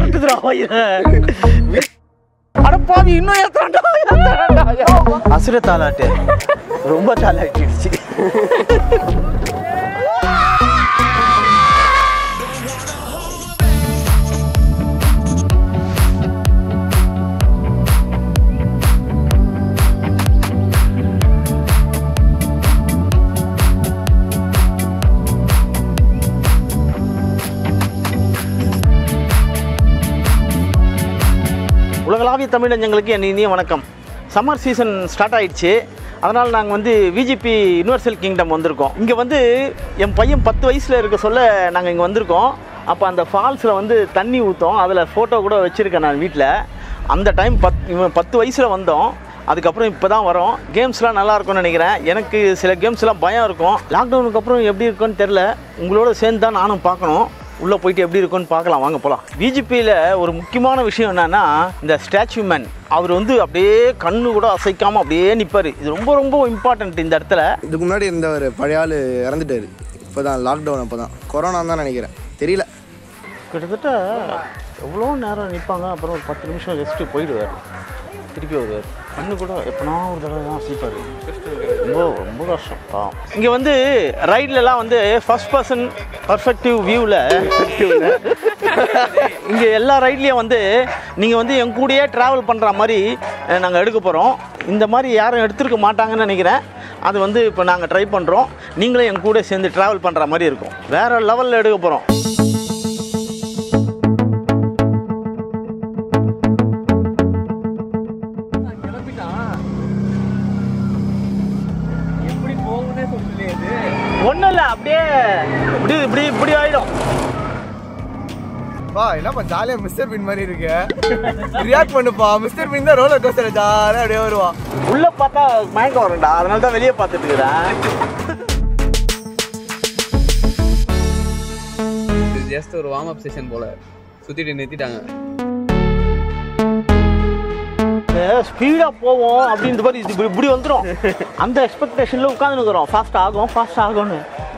மிரட்டுதுடா வயிறு அட பாவி இன்னும் ஏத்துறான்டா ஏத்துறான்டா அசுர தாலாட்டு ரொம்ப தாலாட்டிடுச்சு உலகளாவிய தமிழஞ்சங்களுக்கு என் இனிய வணக்கம் சம்மர் சீசன் ஸ்டார்ட் ஆயிடுச்சு அதனால் நாங்கள் வந்து விஜிபி யுனிவர்சல் கிங்டம் வந்திருக்கோம் இங்கே வந்து என் பையன் பத்து வயசில் இருக்க சொல்ல நாங்கள் இங்கே வந்திருக்கோம் அப்போ அந்த ஃபால்ஸில் வந்து தண்ணி ஊற்றோம் அதில் ஃபோட்டோ கூட வச்சுருக்கேன் நான் வீட்டில் அந்த டைம் பத் இவன் பத்து வயசில் வந்தோம் அதுக்கப்புறம் இப்போ தான் வரோம் கேம்ஸ்லாம் நல்லா இருக்கும்னு நினைக்கிறேன் எனக்கு சில கேம்ஸ்லாம் பயம் இருக்கும் லாக்டவுனுக்கு அப்புறம் எப்படி இருக்குன்னு தெரில உங்களோட சேர்ந்து தான் நானும் பார்க்கணும் உள்ளே போயிட்டு எப்படி இருக்குன்னு பார்க்கலாம் வாங்க போகலாம் பிஜேபியில் ஒரு முக்கியமான விஷயம் என்னன்னா இந்த ஸ்டாச்சு மேன் அவர் வந்து அப்படியே கண்ணு கூட அசைக்காமல் அப்படியே நிற்பார் இது ரொம்ப ரொம்ப இம்பார்ட்டன்ட் இந்த இடத்துல இதுக்கு முன்னாடி இருந்தவர் பழைய ஆள் இறந்துட்டாரு இப்போ தான் லாக்டவுன் அப்போ தான் கொரோனா தான் நினைக்கிறேன் தெரியல கிட்டத்தட்ட எவ்வளோ நேரம் நிற்பாங்க அப்புறம் ஒரு பத்து நிமிஷம் ரெஸ்ட்டு போயிடுவார் திருப்பி வருவார் கண்ணு கூட எப்பனா ஒரு தடவை தான் அசைப்பார் ரொம்ப ரொம்ப கஷ்டம் பாவம் இங்கே வந்து ரைட்லலாம் வந்து ஃபர்ஸ்ட் பர்சன் பர்ஃபெக்டிவ் வியூவில் இங்கே எல்லா ரைட்லேயும் வந்து நீங்கள் வந்து என் கூடயே ட்ராவல் பண்ணுற மாதிரி நாங்கள் எடுக்க போகிறோம் இந்த மாதிரி யாரும் எடுத்துருக்க மாட்டாங்கன்னு நினைக்கிறேன் அது வந்து இப்போ நாங்கள் ட்ரை பண்ணுறோம் நீங்களும் என் கூட சேர்ந்து ட்ராவல் பண்ணுற மாதிரி இருக்கும் வேறு லெவலில் எடுக்க போகிறோம் ஒன்றும் இல்லை அப்படியே இப்படி இப்படி இப்படி ஆயிடும் பா என்னப்பா ஜாலியாக மிஸ்டர் பின் மாதிரி இருக்கு ரியாக்ட் பண்ணுப்பா மிஸ்டர் பின் தான் ரோலர் கோஸ்டர் ஜாலியாக அப்படியே வருவான் உள்ள பார்த்தா மயக்கம் வரும்டா அதனால தான் வெளியே பார்த்துட்டு இருக்கிறேன் இது ஜஸ்ட் ஒரு வார்ம் அப் செஷன் போல சுத்திட்டு நிறுத்திட்டாங்க ஸ்பீடாக போவோம் அப்படின்ற மாதிரி இது இப்படி- இப்படி வந்துடும் அந்த எக்ஸ்பெக்டேஷனில் உட்காந்துருக்குறோம் ஃபாஸ்ட் ஆகும் ஃபாஸ்ட் ஆகும்னு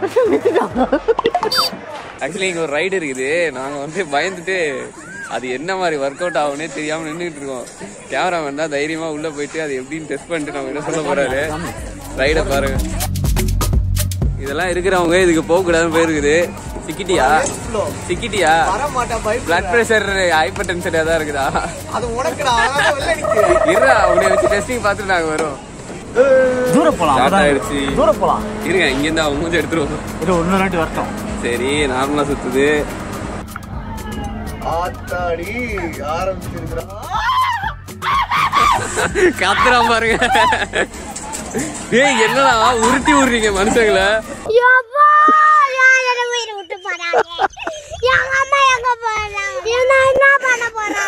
ஆக்சுவலி இங்க ஒரு ரைடு இருக்குது நாங்க வந்து பயந்துட்டு அது என்ன மாதிரி ஒர்க் அவுட் ஆகும்னே தெரியாம நின்றுட்டு இருக்கோம் கேமராமேன் தான் தைரியமா உள்ள போயிட்டு அது எப்படின்னு டெஸ்ட் பண்ணிட்டு நம்ம என்ன சொல்ல போறாரு ரைடை பாருங்க இதெல்லாம் இருக்கிறவங்க இதுக்கு போக கூடாதுன்னு போயிருக்குது சிக்கிட்டியா சிக்கிட்டியா வர மாட்டேன் பைப் பிளட் பிரஷர் ஹைப்பர் டென்ஷன் ஏதாவது இருக்குதா அது உனக்குடா அதனால வெளில நிற்கிறேன் இருடா உன்னை வச்சு டெஸ்டிங் பார்த்துட்டு நாங்க வரோம் தூரம் போகலாம் Start ஆயிடுச்சு. தூரம் போகலாம் இருங்க இங்க இருந்து அவங்க மூஞ்சி எடுத்துருவோம் இது ஒன்று ரெண்டு வரட்டும் சரி நார்மலா சுத்துது ஆத்தாடி ஆரம்பிச்சிருக்கிறா கத்துறான் பாருங்க ஏய் என்னடா உருட்டி விடுறீங்க மனுஷங்களை யப்பா யார உயிரை விட்டு போறாங்க எங்க அம்மா எங்க போறாங்க நான் என்ன பண்ண போறேன்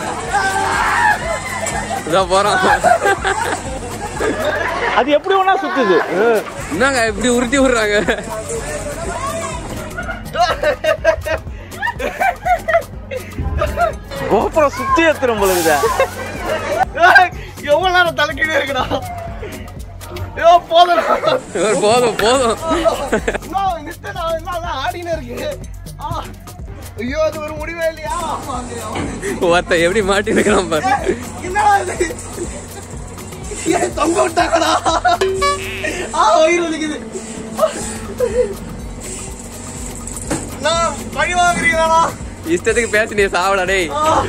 இதான் போறான் அது எப்படி ஒன்றா சுற்றுது என்னங்க இப்படி உருட்டி விடுறாங்க கோபுரம் சுற்றி ஏற்றுறோம் போல இருக்குதா எவ்வளோ நேரம் தலைக்கீழே இருக்குடா ஐயோ போதும் போதும் போதும் நிறுத்தடா என்ன ஆடினே இருக்கு ஆ. ஐயோ அது ஒரு முடிவே இல்லையா ஒருத்த எப்படி மாட்டி இருக்கிறான் பாரு என்னடா இது ஏன் தொங்க விட்டாங்கடா ஆ வயிறு வலிக்குது நான் பழி வாங்குறீங்களா இஷ்டத்துக்கு பேசி நீ சாவடா டேய்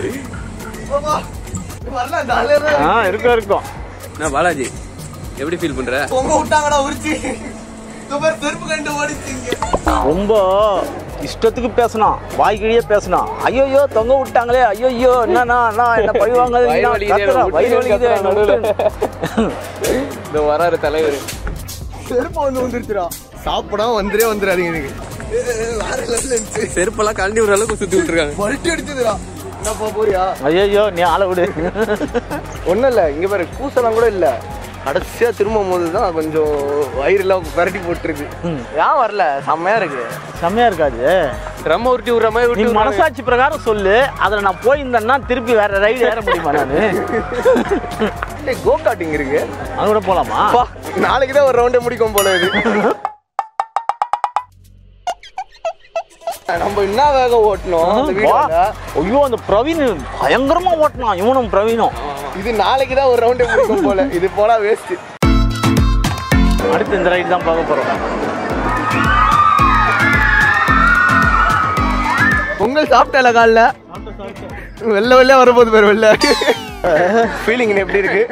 வரல ஜாலியா ஆ இருக்கும் இருக்கும் நான் பாலாஜி எப்படி ஃபீல் பண்ற தொங்க விட்டாங்கடா உரிச்சு இந்த மாதிரி செருப்பு கண்டு ஓடிச்சிங்க ரொம்ப இஷ்டத்துக்கு பேசணும் வாய்க்கிழியே பேசணும் ஐயோ தொங்க விட்டாங்களே ஐயோ என்னண்ணா அண்ணா என்ன பழி வாங்காதீங்க வயிறு வலிக்குதே, கத்துறா, வயிறு வலிக்குதே கத்துறா, நடுவுல. இந்த வராரு தலைவர் செருப்பு வந்து வந்துருச்சுடா சாப்பிடாம வந்துடே வந்துடாதீங்க எனக்கு வேற லெவலில் இருந்துச்சு செருப்பெல்லாம் கழட்டி விடுற அளவுக்கு சுத்தி விட்டுருக்காங்க மறுட்டி அடிச்சதுடா என்னப்பா போறியா ஐயோ நீ ஆளை விடு ஒன்றும் இல்லை இங்கே பாரு கூசலாம் கூட இல்லை கடைசியாக திரும்பும் போது தான் கொஞ்சம் வயிறுலாம் பரட்டி போட்டுருக்கு ஏன் வரல செம்மையா இருக்கு செம்மையா இருக்காது ரொம்ப உருட்டி விடுற மாதிரி நீ உருட்டி விடுறாங்க. மனசாட்சி பிரகாரம் சொல்லு அதில் நான் போயிருந்தேன்னா திருப்பி வேற ரைடு ஏற முடியுமா நான் கோ காட்டிங் இருக்கு அது கூட போலாமா அப்பா, நாளைக்கு தான் ஒரு ரவுண்டே முடிக்கும் போல இது நம்ம என்ன வேகம் ஓட்டணும் அந்த வா. வீடியோல ஐயோ அந்த பிரவீன் பயங்கரமா ஓட்டினான் இவனும் பிரவீனும் இது நாளைக்கு தான் ஒரு ரவுண்டே முடிக்கும் போல இது போனா வேஸ்ட் அடுத்து இந்த ரைடு தான் பார்க்க போறோம் பொங்கல் சாப்பிட்டல காலைல வெள்ளை வெள்ளையா வரும்போது பேர் வெள்ளை ஃபீலிங் எப்படி இருக்கு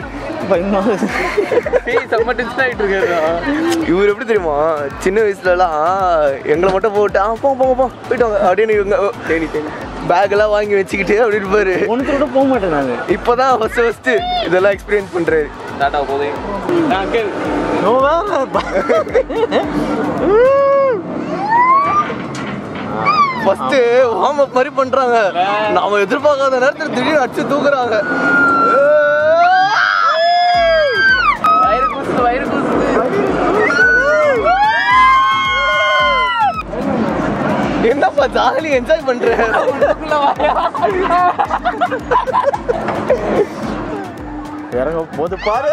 செம்ம டென்ஷன் ஆயிட்டு இருக்காரு இவர் எப்படி தெரியுமா சின்ன வயசுலலாம் எங்களை மட்டும் போட்டு ஆ போ போ போ போயிட்டு வாங்க அப்படின்னு இவங்க ஓ, தேனி தேனி பேக் எல்லாம் வாங்கி வச்சுக்கிட்டு அப்படி இருப்பாரு ஒன்று கூட போக மாட்டேன் நான் இப்போதான் ஃபர்ஸ்ட் ஃபர்ஸ்ட் இதெல்லாம் எக்ஸ்பீரியன்ஸ் பண்றாரு டாட்டா போதே அங்கிள் ஃபர்ஸ்ட் வார்ம் அப் மாதிரி பண்றாங்க நாம எதிர்பார்க்காத நேரத்துல திடீர்னு அடிச்சு தூக்குறாங்க வயிறு கூசுது வயிறு கூசுது என்னப்பா ஜாலி என்ஜாய் பண்ற இறங்க போது பாரு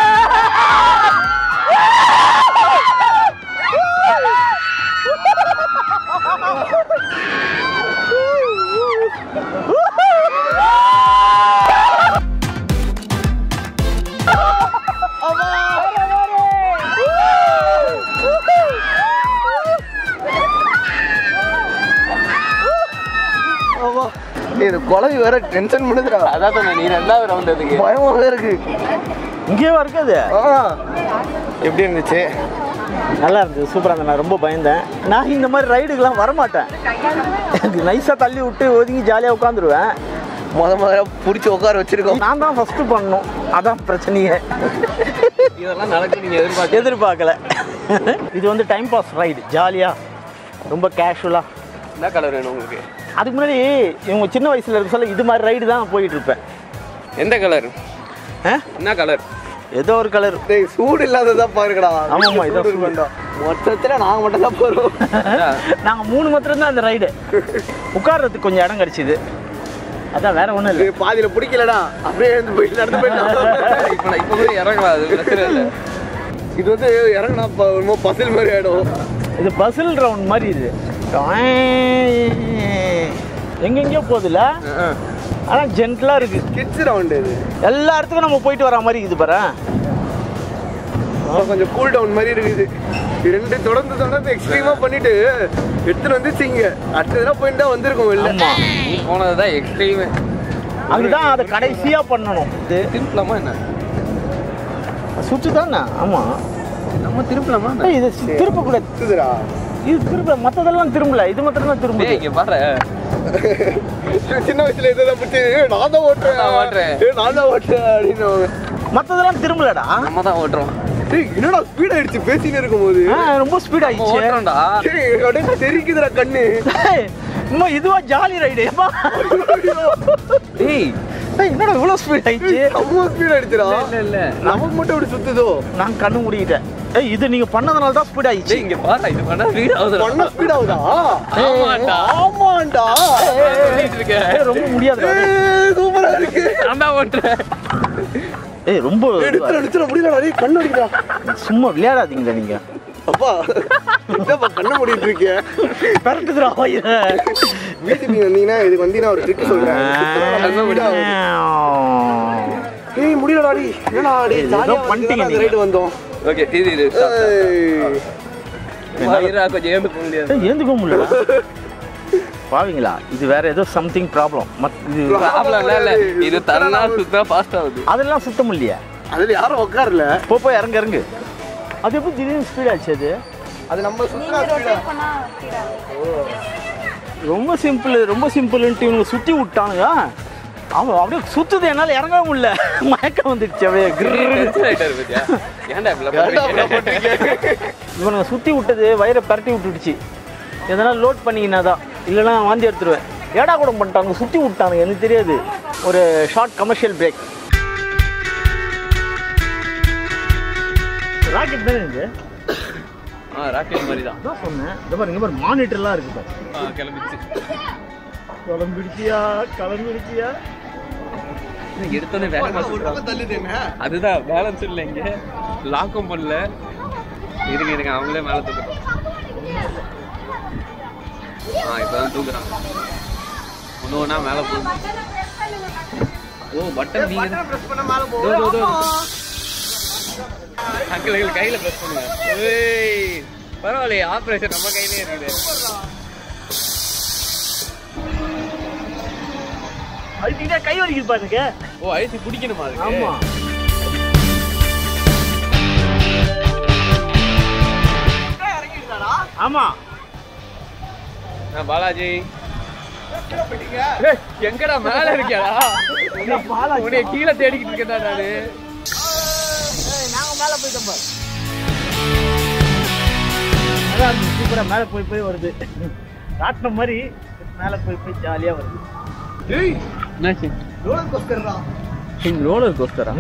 ஆமா ஏய், இது குழவி வேற டென்ஷன் பண்ணுதுடா அதான் சொன்னேன் நீ ரெண்டாவது ரவுண்ட் அதுக்கு பயமாவே இருக்கு இங்கேயே இருக்குது ஆ. எப்படி இருந்துச்சு நல்லா இருந்தது சூப்பராக இருந்தது நான் ரொம்ப பயந்தேன் நான் இந்த மாதிரி ரைடுக்கெல்லாம் வரமாட்டேன் எனக்கு நைஸாக தள்ளி விட்டு ஒதுங்கி ஜாலியாக உட்காந்துருவேன் முத முதல்ல பிடிச்சி உட்கார வச்சிருக்கோம் நான் தான் ஃபஸ்ட்டு பண்ணணும் அதான் பிரச்சனையே இதெல்லாம் நடக்கும் நீங்க எதிர்பார்க்க எதிர்பார்க்கல இது வந்து டைம் பாஸ் ரைடு ஜாலியாக ரொம்ப கேஷுவலாக என்ன கலர் வேணும் உங்களுக்கு அதுக்கு முன்னாடி இவங்க சின்ன வயசில் இருக்க சொல்ல இது மாதிரி ரைடு தான் போயிட்டு இருப்பேன் எந்த கலர் ஆ? என்ன கலர் ஏதோ ஒரு கலர் டேய் சூடு இல்லாததா பாருங்கடா ஆமாம்மா, இதான் சூடு சூடு. வேண்டாம் மொத்தத்துல நாங்க மட்டும் தான் போறோம் நாங்கள் மூணு மாத்திரம் தான் அந்த ரைடு உட்கார்றதுக்கு கொஞ்சம் இடம் கிடச்சிது அதான் வேற ஒன்றும் இல்லை டேய், பாதியில பிடிக்கலடா அப்படியே எழுந்து போயிட்டு நடந்து போயிட்டு இப்போ நான் இப்போ கூட இறங்கலாம் அது பிரச்சனை இல்லை இது வந்து இறங்கினா ரொம்ப பசில் மாதிரி ஆயிடும் இது பசில் ரவுண்ட் மாதிரி இது எங்கெங்கேயோ போகுதுல்ல ஆனால் ஜென்டலாக இருக்கு கிட்ஸ் ரவுண்ட் இது எல்லா இடத்துக்கும் நம்ம போயிட்டு வர மாதிரி இது பாரு அப்ப கொஞ்சம் கூல் டவுன் மாதிரி இருக்குது இது ரெண்டு தொடர்ந்து தொடர்ந்து எக்ஸ்ட்ரீமா பண்ணிட்டு எடுத்துட்டு வந்துச்சு இங்க அடுத்ததுனா போயிட்டு தான் வந்திருக்கோம் வெளில ஆமா நீ போனது தான் எக்ஸ்ட்ரீமு அதுதான் அதை கடைசியாக பண்ணணும் இது திருப்பலாமா என்ன சுற்று தானே ஆமாம் நம்ம திருப்பலாமா என்ன? இது திருப்பக்கூடாது சுத்துதுடா இது திரும்ப மற்றதெல்லாம் திரும்பல இது மாத்திரம் தான் டேய் திரும்புது இங்க பாரு சின்ன வயசுல இதான் பிடிச்சி நான் தான் ஓட்டுறேன் நான் ஓட்டுறேன். ஏய், நான் தான் ஓட்டுறேன் அப்படின்னு மற்றதெல்லாம் திரும்பலடா நம்ம தான் ஓட்டுறோம் டேய், என்னடா ஸ்பீட் ஆயிடுச்சு பேசின்னு இருக்கும்போது ஆ, ரொம்ப ஸ்பீட் நம்ம ஆயிடுச்சு ஓட்டுறோம்டா டேய், அப்படியே தெரிக்குதுடா கண்ணு ஏய், இன்னும் இதுவா ஜாலி ரைடு டேய் என்னடா இவ்வளோ ஸ்பீட் ஆயிடுச்சு அம்மா ஸ்பீட் ஆயிடுச்சுடா இல்ல இல்ல நமக்கு மட்டும் அப்படி சுத்துதோ நான் கண்ணு மூடிக்கிட்டேன் ஏய் இது நீங்க பண்ணதுனால தான் ஸ்பீட் ஆயிடுச்சு டேய் இங்க பாரு இது பண்ணா வீடு ஆகுது பண்ண ஸ்பீட் ஆகுதா ஆமாண்டா ஆமாண்டா சொல்லிட்டு இருக்க ஏய், ரொம்ப முடியாது ஏய், சூப்பரா இருக்கு நான் தான் ஓட்டுறேன் ஏய் ரொம்ப எடுத்து அடிச்சிட முடியலடா டேய் கண்ணு அடிக்கிறா சும்மா விளையாடாதீங்களா நீங்க அப்பா என்னப்பா கண்ணு மூடிட்டு இருக்கிய பரட்டுதுடா வயிறு வீட்டுக்கு வந்தீங்கன்னா இதுக்கு வந்தீங்கன்னா ஒரு ட்ரிக் சொல்றேன் சுத்தமா நம்ம speed ஆகுது. ஏய் முடியலடா டி என்னடா டேய் ஏதோ ஜாலியா பண்ணிட்டீங்க பண்ணிட்டீங்க நீங்க. ரைடு வந்தோம் ஓகே இது இது ஏய் வயிறா கொஞ்சம் ஏந்து போக முடியாது ஏய், ஏந்துக்க முடியல பாவீங்களா இது வேற ஏதோ சம்திங் ப்ராப்ளம் மத் இது ப்ராப்ளம் இல்ல இது தரனா சுத்தா ஃபாஸ்ட் ஆகுது அதெல்லாம் சுத்தம் இல்லையா அதுல யாரும் உட்காரல போ போய் இறங்க இறங்கு அது எப்படி திடீர்னு ஸ்பீட் ஆச்சு அது அது நம்ம சுத்தா ஸ்பீடா ரொம்ப சிம்பிள் ரொம்ப சிம்பிள்ன்ட்டு இவங்க சுற்றி விட்டானுங்க அவன் அப்படியே சுத்துது என்னால் இறங்கவே முடியல மயக்கம் வந்துடுச்சு அப்படியே கிர்ரு. டென்ஷன் ஆயிட்டாரு பாத்தியா ஏன்டா இப்படி பண்றீங்க? இவனுங்க சுற்றி விட்டது வயிறை பரட்டி விட்டுடுச்சு எதனா லோட் பண்ணிக்கினா தான் இல்லைன்னா வாந்தி எடுத்துருவேன் ஏடா கூட பண்ணிட்டாங்க சுற்றி விட்டானுங்க எனக்கு தெரியாது ஒரு ஷார்ட் கமர்ஷியல் பிரேக் ராக்கெட் தானே இது ஆ ராக்கெட் மாதிரி தான் அதான் சொன்னேன் இந்த பாரு இங்கே பாரு மானிட்டர்லாம் இருக்கு பாரு ஆ, கிளம்பிச்சு கிளம்பிடுச்சியா கிளம்பிடுச்சியா எடுத்தோன்னே வேகமா சுத்துறான். அதுதான் பேலன்ஸ் இல்லை இங்க லாக்கும் பண்ணல இருங்க இருங்க அவங்களே மேல தூக்கட்டும் ஆ இப்பதான் தூக்குறான் ஒன்று ஒன்றா மேலே போகுது ஓ பட்டன் நீங்க தோ, தோ, தோ. அங்கிள் அங்கிள் கையில ப்ரெஸ் பண்ணுவேன் ஏய் பரவாயில்லையே ஆப்ரேஷன் நம்ம கையிலே இருக்குது அழுத்திக்கிட்டே கை வலிக்குது பாருங்க ஓ அழுத்தி பிடிக்கணுமா அதுக்கு ஆமா ஆமா நான் பாலாஜி ஏய், எங்கடா மேல இருக்கியாடா உன்னைய கீழே தேடிக்கிட்டு இருக்கேன்டா நானு நாங்க மேல போயிட்டோம் பாரு அதான் சூப்பரா மேல போய் போய் வருது ராட்டினம் மாதிரி மேல போய் போய் ஜாலியா வருது என்னாச்சு ரோலர் கோஸ்டர்ரா ரோலர் கோஸ்டரா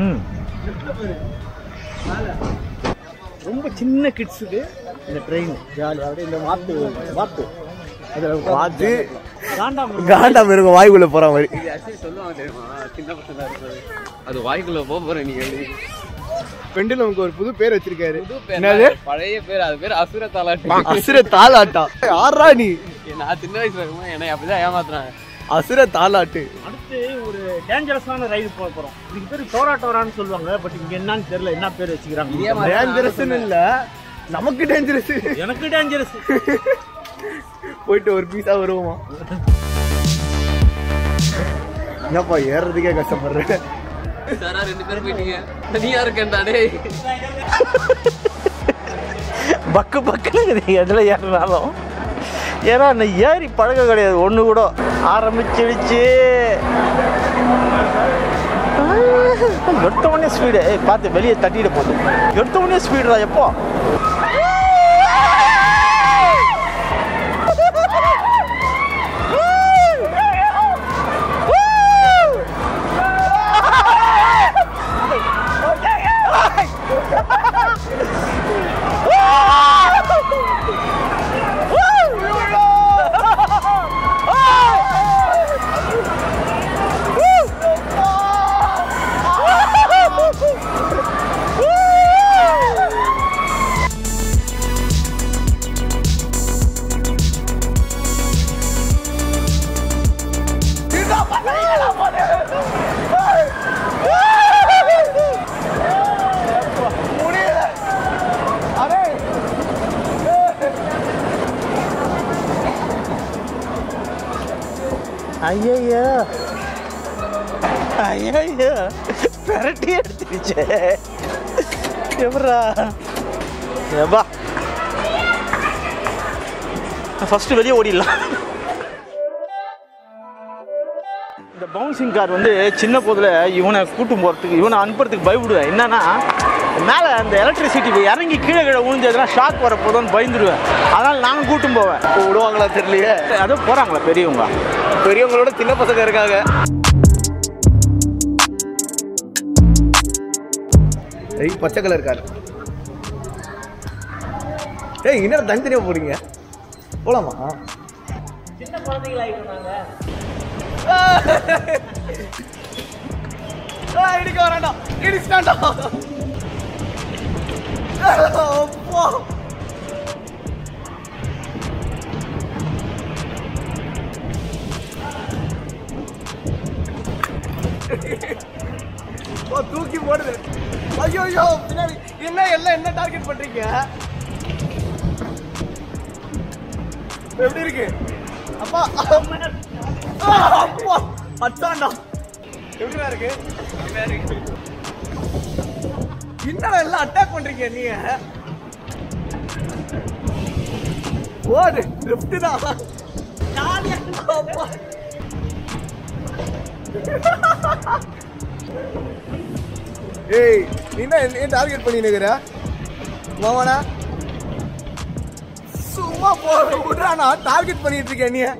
ரொம்ப சின்ன கிட்ஸுக்கு இந்த ட்ரெயின் ஜாலியாக அப்படியே இந்த வாத்து வாத்து அதில் பார்த்து காண்டாம காண்டாம இருக்கும் வாய்க்குள்ள போற மாதிரி இது ஆக்சுவலி சொல்லுவாங்க தெரியுமா சின்ன பசங்க இருக்கும்போது அது வாய்க்குள்ள போக போற நீங்க பெண்டு நமக்கு ஒரு புது பேர் வச்சிருக்காரு புது பேர் என்னது தான். பழைய பேர் அது பேர் அசுர தாலாட்டு அசுர தாலாட்டா யாரா நீ நான் சின்ன வயசுல இருக்கும்போது என்னை அப்படிதான் ஏமாத்துறாங்க அசுர தாலாட்டு அடுத்து ஒரு டேஞ்சரஸான ரைடு போக போகிறோம் இதுக்கு பேர் டோரா டோரான்னு சொல்லுவாங்க பட் இங்கே என்னன்னு தெரியல என்ன பேர் வச்சுக்கிறாங்க டேஞ்சரஸ்னு இல்ல நமக்கு டேஞ்சரஸ் எனக்கு டேஞ்சரஸ் போயிட்டு ஒரு பீஸா வருவோமா என்னப்பா ஏறதுக்கே கஷ்டப்படுறேன் சாரா ரெண்டு பேரும் போயிட்டீங்க தனியா இருக்கேன்டா டேய் பக்கு பக்குன்னு எதில் ஏறினாலும் ஏன்னா அந்த ஏறி பழக்கம் கிடையாது ஒன்று கூட ஆரம்பிச்சிடுச்சு எடுத்த உடனே ஸ்பீடு ஏய் பார்த்து வெளியே தட்டிட்டு போகுது எடுத்த உடனே ஸ்பீடுடா எப்போ ஐயய்யா ஐயய்யா பெரட்டி எடுத்துருச்சு எவரா எவா ஃபர்ஸ்ட் வெளியே ஓடிடலாம் இந்த பவுன்சிங் கார் வந்து சின்ன போதில் இவனை கூட்டும் போகிறதுக்கு இவனை அனுப்புறதுக்கு பயப்படுவேன் என்னன்னா மேலே அந்த எலக்ட்ரிசிட்டி இறங்கி கீழே கீழே விழுந்ததுன்னா ஷாக் வர போதும்னு பயந்துருவேன் அதனால் நானும் கூட்டும் போவேன் இப்போ விடுவாங்களா தெரியலையே அதுவும் போகிறாங்களா பெரியவங்க பெரியவங்களோட சின்ன பசங்க இருக்காங்க ஏய் பச்சை கலர் கார் ஏய் என்ன தனித்தனியா போறீங்க போலாமா சின்ன குழந்தைங்களாயிட்டு இடிக்க வராண்டா இடிச்சிட்டாண்டா அப்பா ஓ தூக்கி போடுது ஐயோ ஐயோ பின்னாடி என்ன எல்லாம் என்ன டார்கெட் பண்றீங்க எப்படி இருக்கு அப்பா ஆ, அப்பா அட்டாண்டா எப்படிடா இருக்கு என்னடா எல்லாம் அட்டாக் பண்றீங்க நீங்க ஓடு லெஃப்ட் தான் ஜாலியா அப்பா ஏய் நீ என்ன என்ன டார்கெட் பண்ணி நிக்கிற மாவானா சும்மா போற விடுறானா டார்கெட் பண்ணிட்டு இருக்க நீ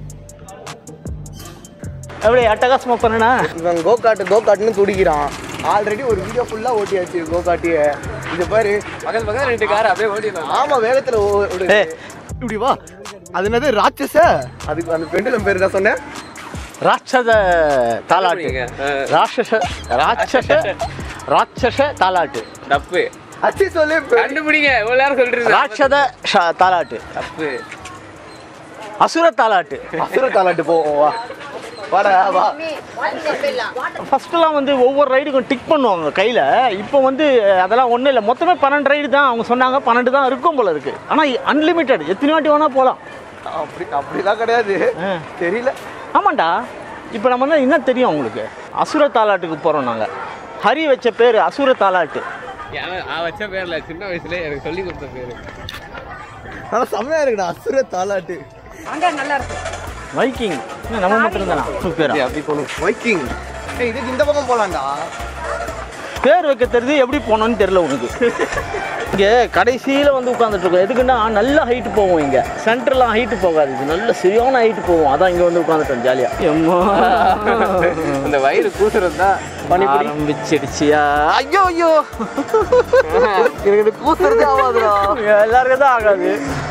எப்படி அட்டகாசமாக பண்ணனா இவன் கோ காட்டு கோ காட்டுன்னு துடிக்கிறான் ஆல்ரெடி ஒரு வீடியோ ஃபுல்லா ஓட்டியாச்சு கோ காட்டிய இது பாரு பக்கத்து பக்கத்துல ரெண்டு கார் அப்படியே ஓடிடலாம் ஆமா வேகத்துல ஓ- ஓடு. ஏய். இப்படி வா அது என்னது ராட்சச அதுக்கு அந்த பெண்டுலம் பேர் என்ன சொன்னேன் ராட்சத தாலாட்டு நீங்க, ஆ. ராட்சச ராட்சச ராட்சச தாலாட்டு தப்பு அச்சி சொல்லு கண்டுபிடிங்க இவ்வளவு நேரம் சொல்றீங்க ராட்சத ஷ- தாலாட்டு தப்பு அசுர தாலாட்டு அசுர தாலாட்டு போவோம் வா வாடா வா ஃபர்ஸ்ட்லாம் வந்து ஒவ்வொரு ரைடுக்கும் டிக் பண்ணுவாங்க கையில் இப்போ வந்து அதெல்லாம் ஒன்றும் இல்லை மொத்தமே பன்னெண்டு ரைடு தான் அவங்க சொன்னாங்க பன்னெண்டு தான் இருக்கும் போல இருக்கு ஆனால் அன்லிமிட்டெட் எத்தனை வாட்டி வேணால் போகலாம் அப்படி அப்படிலாம் கிடையாது தெரியல ஆமாண்டா இப்போ நம்ம வந்து என்ன தெரியும் உங்களுக்கு அசுர தாலாட்டுக்கு போகிறோம் நாங்கள் ஹரி வச்ச பேர் அசுர தாலாட்டு ஏன் நான் வச்ச பேர்ல சின்ன வயசுல எனக்கு சொல்லி கொடுத்த பேரு ஆனா செம்மையா இருக்குடா அசுர தாலாட்டு வைக்கிங் என்ன நம்ம மட்டும் தானா பேரா அப்படி போகணும் வைக்கிங் ஏய் இதுக்கு இந்த பக்கம் போலாம்டா பேர் வைக்க தெரியுது எப்படி போகணும்னு தெரியல உனக்கு இங்கே கடைசியில் வந்து உட்காந்துட்டு இருக்கோம் எதுக்குன்னா நல்ல ஹைட்டு போவோம் இங்கே சென்டர்லாம் ஹைட்டு போகாது இது நல்ல சரியான ஹைட்டு போவோம் அதான் இங்கே வந்து உட்காந்துட்டோம் ஜாலியாக எம்மா அந்த வயிறு கூசுறது தான் ஆரம்பிச்சிடுச்சியா ஐயோ ஐயோ எனக்கு கூசுறதே ஆகாதுடா எல்லாருக்கும் தான் ஆகாது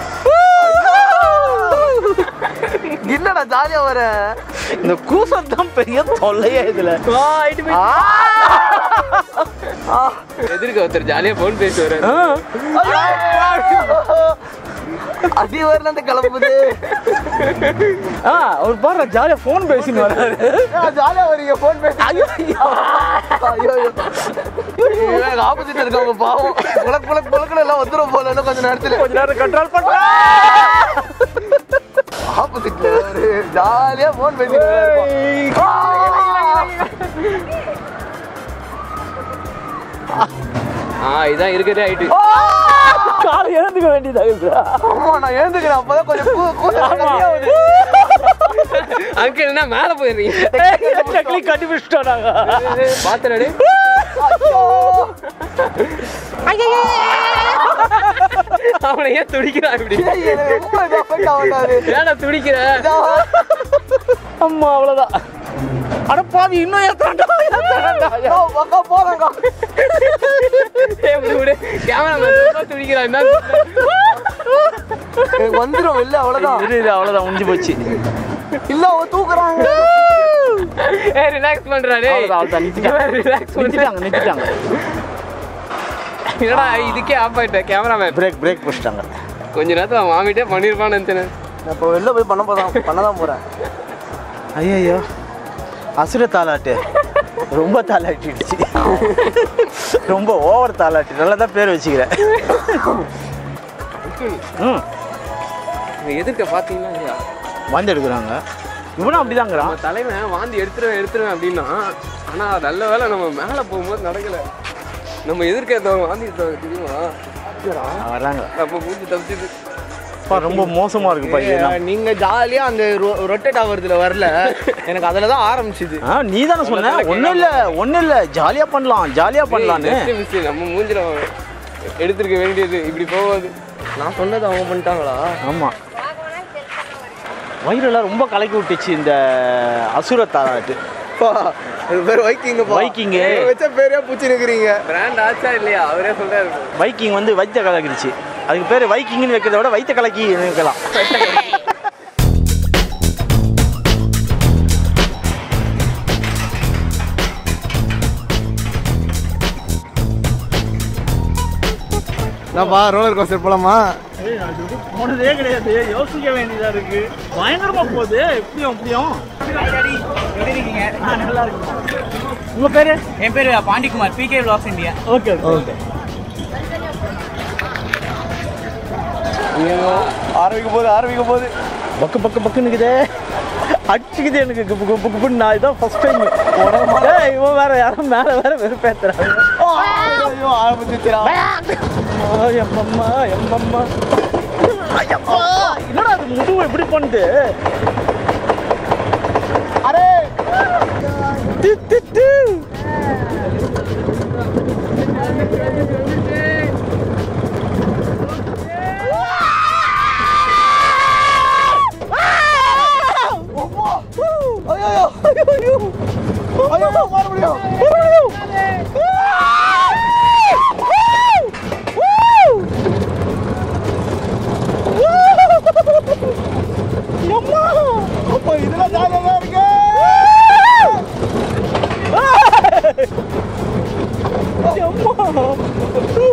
என்னடா ஜாலியா வர இந்த கூசம் தான் பெரிய தொல்லையே இதுல எதிர்க்க ஒருத்தர் ஜாலியா போன் பேசி வர அடி வரல அந்த கிளம்புது ஆ அவர் பாரு ஜாலியா ஃபோன் பேசின்னு வர்றாரு ஜாலியா வரீங்க போன் பேசி ஐயோ ஐயோ ஆப்போசிட் இருக்கவங்க பாவம் புலக் புலக் புலக்குன்னு எல்லாம் வந்துடும் போல இன்னும் கொஞ்ச நேரத்துல கொஞ்ச நேரம் கண்ட்ரோல் பண்ற ஆப்போசிட்ல ஒரு ஜாலியா போன் பேசிட்டு ஆ இதான் இருக்கிறதே ஆயிட்டு காலை எழுந்துக்க வேண்டியதாக ஆமா நான் எழுந்துக்கிறேன் அப்பதான் கொஞ்சம் கூ- கூட்டம் கம்மியா வருது. அங்கிள் என்ன மேல போயிடுறீங்க டெக்னிக் கண்டுபிடிச்சிட்டோம் நாங்க பாத்துறாடு அவனை ஏன் துடிக்கிறான் இப்படி ஏய், எனக்கு ரொம்ப இது affect ஆகக்கூடாது. ஏன்டா துடிக்கிற அம்மா அவ்வளவுதான் அட பாவி இன்னும் ஏத்தாண்டா ஏத்தாண்டா ஓ, அக்கா, போறேன்க்கா. ஏய், விடு, விடு. கேமராமேன் ரொம்ப துடிக்கிறான் என்ன எனக்கு வந்துரும் இல்ல அவ்வளவுதான் இரு, இரு, அவ்வளவுதான் முடிஞ்சு போச்சு இல்ல அவன் தூக்குறாங்க ஏய் ரிலாக்ஸ் பண்றா டேய் அவ்வளவுதான், அவ்வளவுதான், நிறுத்திட்டாங்க. ரிலாக்ஸ் பண்றா நிறுத்திட்டாங்க நிறுத்திட்டாங்க என்னடா இதுக்கே ஆஃப் ஆயிட்ட கேமராமேன் பிரேக் பிரேக் பிடிச்சிட்டாங்க கொஞ்ச நேரத்துல அவன் வாமிட்டே பண்ணிருப்பான்னு நினைச்சேன் நான் இப்போ வெளில போய் பண்ண போதான் பண்ணதான் போறேன் ஐயோ அசுர தாலாட்டு ரொம்ப தாலாட்டிடுச்சு ரொம்ப ஓவர் தாலாட்டு நல்லா தான் பேர் வச்சுக்கிறேன் ம் இங்க எதிர்க்க பாத்தீங்கன்னா இல்லையா வந்து எடுக்கிறாங்க இவனும் அப்படிதாங்கிறான் நம்ம தலைவன் வாந்தி எடுத்துருவேன் எடுத்துருவேன் அப்படின்னா ஆனா நல்ல வேளை நம்ம மேல போகும்போது நடக்கல நம்ம எதிர்க்க இருந்தவங்க வாந்தி எடுத்தவங்க தெரியுமா வர்றாங்க நம்ம மூஞ்சி தப்பிச்சுது அப்பா, ரொம்ப மோசமா இருக்கு பையன் நீங்க ஜாலியா அந்த ரொட்டேட் ஆகுறதுல வரல எனக்கு அதுல தான் ஆரம்பிச்சுது ஆ நீ தானே சொன்ன ஒன்றும் இல்லை ஒன்றும் இல்லை ஜாலியாக பண்ணலாம் ஜாலியாக பண்ணலான்னு Just miss. நம்ம மூஞ்சில எடுத்திருக்க வேண்டியது இப்படி போகாது நான் சொன்னது அவங்க பண்ணிட்டாங்களா ஆமாம் வயிறெல்லாம் ரொம்ப கலக்கி விட்டுச்சு இந்த அசுர தாலாட்டு இது பேர் வைக்கிங்க Viking. வச்ச பேரே பூச்சி நிக்கிறீங்க பிராண்ட் ஆச்சா இல்லையா அவரே சொல்றாரு வைக்கிங் வந்து வைத்த கலக்கிடுச்சு அதுக்கு பேர் வைக்கிங்னு வைக்கிறத விட வைத்த கலக்கி வைக்கலாம் நான் பா ரோலர் கோஸ்டர் போலாமா போனதே கிடையாது யோசிக்க வேண்டியதா இருக்கு பயங்கரமா போகுது எப்படியும் எப்படியும் நல்லா இருக்கு உங்க பேரு என் பேர் Pandikumar PK vlogs India okay okay ஆரம்பிக்க போது ஆரம்பிக்க போது பக்கு பக்கு பக்குன்னுக்குதே அடிச்சுக்குது எனக்கு குப்பு குப்பு குப்புன்னு நான் இதான் ஃபர்ஸ்ட் டைம் ஏய் இவன் வேற யாரும் மேலே வேற வெறுப்பேத்துறாங்க ஐயோ ஆரம்பிச்சுக்கிறா எம்மம்மா எம்மம்மா ஐயப்பா, என்னடா அது முதுகு எப்படி பண்ணுது அரே தி, தி, தி. ஐயோ ஐயோ ஐயோ மறுபடியும் அப்பா இதெல்லாம் ஜாலியாக இருக்கு எம்மா.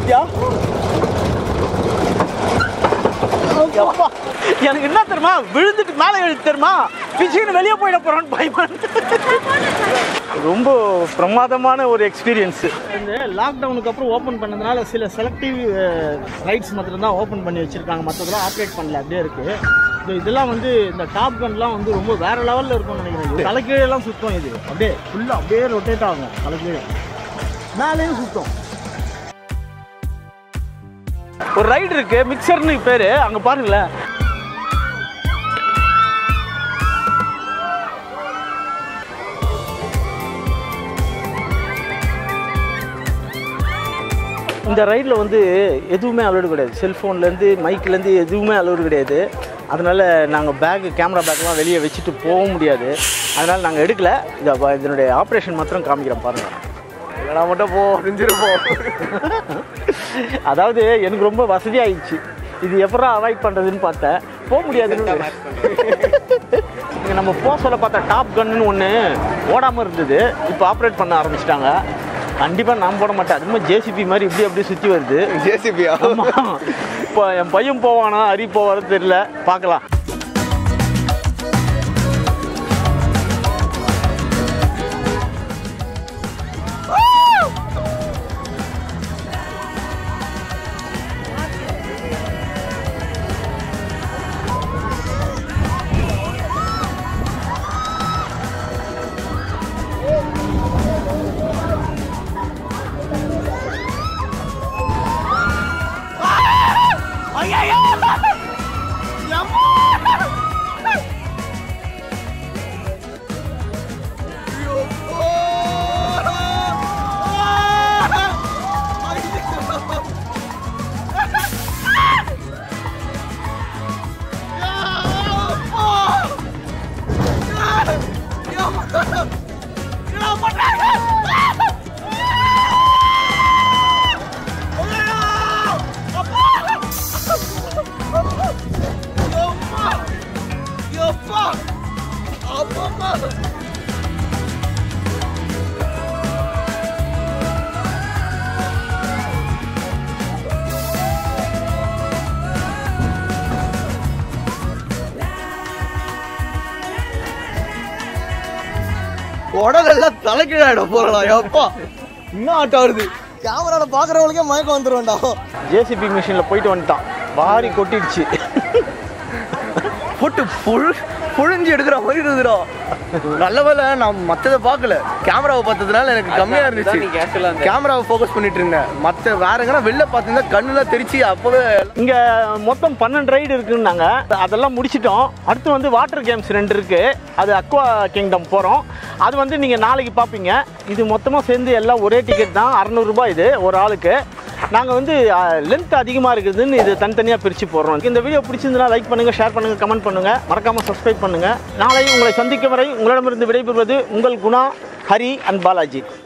யா எப்பா, எனக்கு என்ன தெரியுமா விழுந்துட்டு மேலே எழுது தெரியுமா பிச்சுன்னு வெளியே போயிட போறான்னு பயமா இருக்கு. ரொம்ப பிரமாதமான ஒரு எக்ஸ்பீரியன்ஸ் இந்த லாக்டவுனுக்கு அப்புறம் ஓப்பன் பண்ணதுனால சில செலக்டிவ் ரைட்ஸ் மாத்திரம் தான் ஓப்பன் பண்ணி வச்சிருக்காங்க மற்றதெல்லாம் ஆப்ரேட் பண்ணல அப்படியே இருக்கு இது இதெல்லாம் வந்து இந்த டாப் கன்லாம் வந்து ரொம்ப வேற லெவலில் இருக்கும்னு நினைக்கிறேன் இது தலைக்கீழெல்லாம் சுத்தம் இது அப்படியே ஃபுல்லாக அப்படியே ரொட்டேட் ஆகும் தலைக்கீழே மேலேயும் சுத்தம் ஒரு ரைடு இருக்கு மிக்சர்னு பேரு அங்க பாருங்களேன் இந்த ரைடில் வந்து எதுவுமே அலோடு கிடையாது செல்ஃபோன்லேருந்து மைக்லேருந்து எதுவுமே அலோடு கிடையாது அதனால் நாங்கள் பேக்கு கேமரா பேக்லாம் வெளியே வச்சுட்டு போக முடியாது அதனால் நாங்கள் எடுக்கல இதை ப- இதனுடைய ஆப்ரேஷன் மாத்திரம் காமிக்கிறேன் பாருங்கள் இல்லைனா மட்டும் போ செஞ்சிருப்போம் அதாவது எனக்கு ரொம்ப வசதி ஆயிடுச்சு இது எப்படா அவாய்ட் பண்ணுறதுன்னு பார்த்தேன் போக முடியாதுன்னு இங்கே நம்ம போக சொல்ல பார்த்தா டாப் கன்னு ஒன்று ஓடாமல் இருந்தது இப்போ ஆப்ரேட் பண்ண ஆரம்பிச்சிட்டாங்க கண்டிப்பாக நான் போட மாட்டேன் அது மாதிரி ஜேசிபி மாதிரி இப்படி அப்படியே சுற்றி வருது ஜேசிபியா ஆமாம் இப்போ என் பையன் போவானா ஹரி போவாரோ தெரியல பார்க்கலாம் உடலெல்லாம் தலைக்கீழாயிட போறலாம் எப்பா இன்னும் ஆட்டம் வருது கேமரால பாக்குறவங்களுக்கே மயக்கம் வந்துருவேன்டா ஜேசிபி மிஷினில் போயிட்டு வந்துட்டான் வாரி கொட்டிடுச்சு போட்டு புழு புழிஞ்சு எடுக்கிற மாதிரி இருக்குதுடா நல்ல வேலை நான் மற்றதை பார்க்கல கேமராவை பார்த்ததுனால எனக்கு கம்மியா நீ இருந்துச்சு கேஷுவலா இருந்த கேமராவை ஃபோக்கஸ் பண்ணிட்டு இருந்தேன் மற்ற வேற எங்கன்னா வெளில பார்த்துருந்தா கண்ணுலாம் தெரிச்சு அப்பவே இங்கே மொத்தம் பன்னெண்டு ரைடு இருக்குன்னாங்க அதெல்லாம் முடிச்சிட்டோம் அடுத்து வந்து வாட்டர் கேம்ஸ் ரெண்டு இருக்குது அது அக்வா கிங்டம் போகிறோம் அது வந்து நீங்கள் நாளைக்கு பார்ப்பீங்க இது மொத்தமாக சேர்ந்து எல்லாம் ஒரே டிக்கெட் தான் அறநூறுபா இது ஒரு ஆளுக்கு நாங்கள் வந்து லென்த் அதிகமாக இருக்குதுன்னு இது தனித்தனியாக பிரித்து போடுறோம் இந்த வீடியோ பிடிச்சிருந்தனா லைக் பண்ணுங்கள் ஷேர் பண்ணுங்கள் கமெண்ட் பண்ணுங்கள் மறக்காமல் சப்ஸ்கிரைப் பண்ணுங்கள் நாளை உங்களை சந்திக்கும் வரை உங்களிடமிருந்து விடைபெறுவது உங்கள் குணா ஹரி அண்ட் பாலாஜி